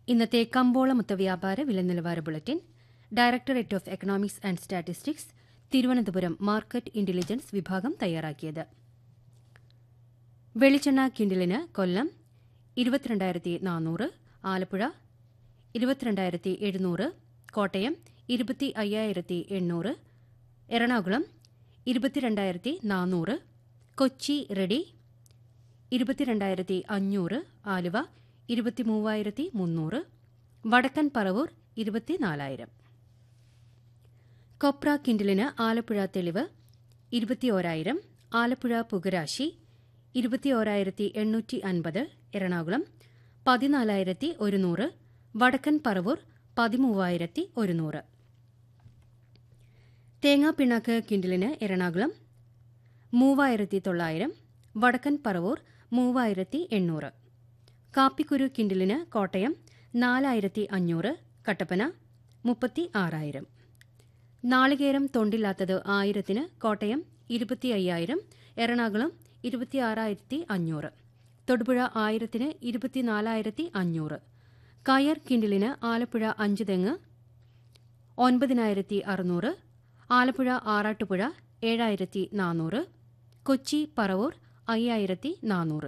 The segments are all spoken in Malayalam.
ഇന്നത്തെ കമ്പോള മൊത്തവ്യാപാര വില നിലവാര bulletin directorate of economics and statistics Thiruvananthapuram market intelligence വിഭാഗം തയ്യാറാക്കിയത് വെളിച്ചെണ്ണ കിൻഡിലിന് കൊല്ലം ഇരുപത്തിരണ്ടായിരത്തി നാനൂറ് ആലപ്പുഴ ഇരുപത്തിരണ്ടായിരത്തി എഴുന്നൂറ് കോട്ടയം ഇരുപത്തി അയ്യായിരത്തി എണ്ണൂറ് എറണാകുളം ഇരുപത്തിരണ്ടായിരത്തി നാനൂറ് കൊച്ചി റെഡി ഇരുപത്തിരണ്ടായിരത്തി അഞ്ഞൂറ് ആലുവ ഇരുപത്തിമൂവായിരത്തി മുന്നൂറ് വടക്കൻ പറവൂർ ഇരുപത്തിനാലായിരം കൊപ്ര കിൻഡിലിന് ആലപ്പുഴ തെളിവ് ഇരുപത്തിയോരായിരം ആലപ്പുഴ പുകരാശി ഇരുപത്തിയോരായിരത്തി എണ്ണൂറ്റി അൻപത് എറണാകുളം പതിനാലായിരത്തി ഒരുന്നൂറ് വടക്കൻ പറവൂർ പതിമൂവായിരത്തി ഒരുന്നൂറ് തേങ്ങാപ്പിണ്ണാക്ക് കിൻഡിലിന് എറണാകുളം മൂവായിരത്തി തൊള്ളായിരം വടക്കൻ പറവൂർ മൂവായിരത്തി എണ്ണൂറ് കാപ്പിക്കുരു കിൻഡിലിന് കോട്ടയം നാലായിരത്തി അഞ്ഞൂറ് കട്ടപ്പന മുപ്പത്തി ആറായിരം നാളികേരം തൊണ്ടില്ലാത്തത് ആയിരത്തിന് കോട്ടയം ഇരുപത്തി അയ്യായിരം എറണാകുളം ഇരുപത്തിയാറായിരത്തി അഞ്ഞൂറ് തൊടുപുഴ ആയിരത്തിന് ഇരുപത്തിനാലായിരത്തി അഞ്ഞൂറ് കയർ കിൻഡിലിന് ആലപ്പുഴ അഞ്ച് തെങ്ങ് ഒൻപതിനായിരത്തി അറുന്നൂറ് ആലപ്പുഴ ആറാട്ടുപുഴ ഏഴായിരത്തി നാനൂറ് കൊച്ചി പറവൂർ അയ്യായിരത്തി നാനൂറ്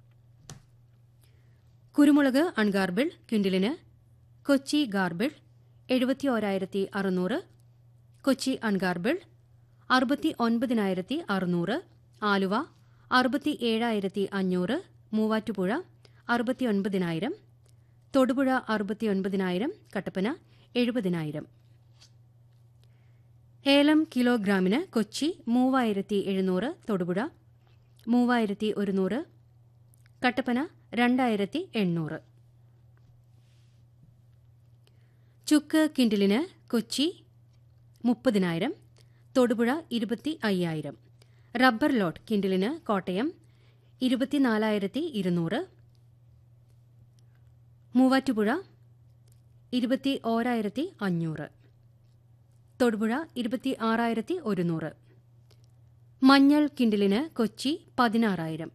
കുരുമുളക് അൺഗാർബിൾ ക്വിന്റലിന് കൊച്ചി ഗാർബിൾ എഴുപത്തിയോരായിരത്തി അറുന്നൂറ് കൊച്ചി അൺഗാർബിൾ അറുപത്തി ഒൻപതിനായിരത്തി അറുന്നൂറ് ആലുവ അറുപത്തി ഏഴായിരത്തി അഞ്ഞൂറ് മൂവാറ്റുപുഴ അറുപത്തിയൊൻപതിനായിരം തൊടുപുഴ അറുപത്തിയൊൻപതിനായിരം കട്ടപ്പന എഴുപതിനായിരം ഏലം കിലോഗ്രാമിന് കൊച്ചി മൂവായിരത്തി എഴുന്നൂറ് തൊടുപുഴ മൂവായിരത്തി ഒരുന്നൂറ് കട്ടപ്പന രണ്ടായിരത്തി എണ്ണൂറ് ചുക്ക് കിൻഡിലിന് കൊച്ചി മുപ്പതിനായിരം തൊടുപുഴ ഇരുപത്തി അയ്യായിരം റബ്ബർ ലോട്ട് കിൻഡിലിന് കോട്ടയം ഇരുപത്തിനാലായിരത്തി ഇരുന്നൂറ് മൂവാറ്റുപുഴ ഇരുപത്തി ഓരായിരത്തി അഞ്ഞൂറ് തൊടുപുഴ ഇരുപത്തി ആറായിരത്തി ഒരുന്നൂറ് മഞ്ഞൾ കിൻഡിലിന് കൊച്ചി പതിനാറായിരം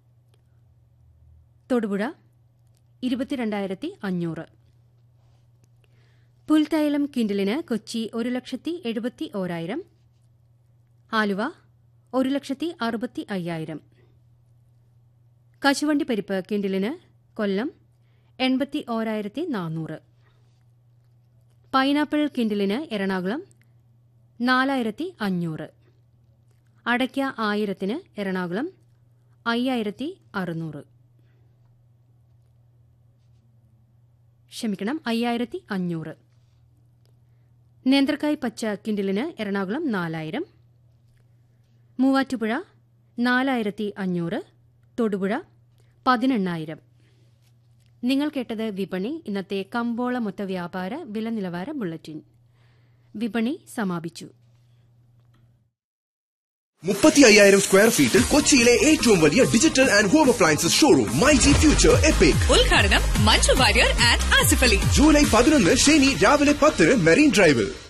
തൊടുപുഴ ഇരുപത്തിരണ്ടായിരത്തി അഞ്ഞൂറ് പുൽത്തൈലം കിൻഡിലിന് കൊച്ചി ഒരു ലക്ഷത്തി എഴുപത്തി ഓരായിരം ആലുവ ഒരു ലക്ഷത്തി അറുപത്തി അയ്യായിരം കശുവണ്ടി പരിപ്പ് കിൻഡിലിന് കൊല്ലം എൺപത്തി ഓരായിരത്തി നാനൂറ് പൈനാപ്പിൾ കിൻഡിലിന് എറണാകുളം നാലായിരത്തി അഞ്ഞൂറ് അടയ്ക്ക ആയിരത്തിന് എറണാകുളം അയ്യായിരത്തി അറുന്നൂറ് ക്ഷമിക്കണം അയ്യായിരത്തി അഞ്ഞൂറ് നേന്ത്രക്കായ് പച്ച കിൻഡിലിന് എറണാകുളം നാലായിരം മൂവാറ്റുപുഴ നാലായിരത്തി അഞ്ഞൂറ് തൊടുപുഴ പതിനെണ്ണായിരം നിങ്ങൾ കേട്ടത് വിപണി ഇന്നത്തെ കമ്പോള മൊത്ത വ്യാപാര വില നിലവാര ബുള്ളറ്റിൻ വിപണി സമാപിച്ചു മുപ്പത്തി അയ്യായിരം സ്ക്വയർ ഫീറ്റിൽ കൊച്ചിയിലെ ഏറ്റവും വലിയ digital and home appliances showroom my G future epic ഉദ്ഘാടനം മഞ്ജു വാര്യർ ആൻഡ് ആസിഫ് അലി ജൂലൈ പതിനൊന്ന് ശനി രാവിലെ പത്തിന് മെറീൻ ഡ്രൈവിൽ